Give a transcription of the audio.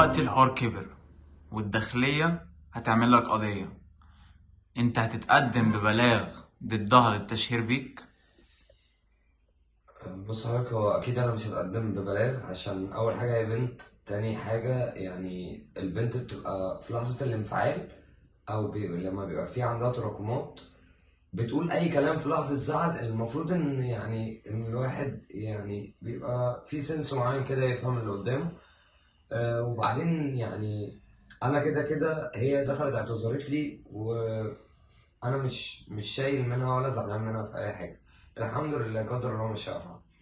دلوقتي الحوار كبر والداخلية هتعمل لك قضية انت هتتقدم ببلاغ ضدها للتشهير بيك بص حضرتك هو اكيد انا مش هتقدم ببلاغ عشان اول حاجه هي بنت تاني حاجه يعني البنت بتبقى في لحظه الانفعال او بي... لما بيبقى في عندها تراكمات بتقول اي كلام في لحظه زعل المفروض ان يعني ان الواحد يعني بيبقى في سنس معين كده يفهم اللي قدامه آه وبعدين يعني انا كده كده هي دخلت اعتذرت لي وانا مش مش شايل منها ولا زعلان منها في اي حاجه الحمد لله قدر الله مش هيفعل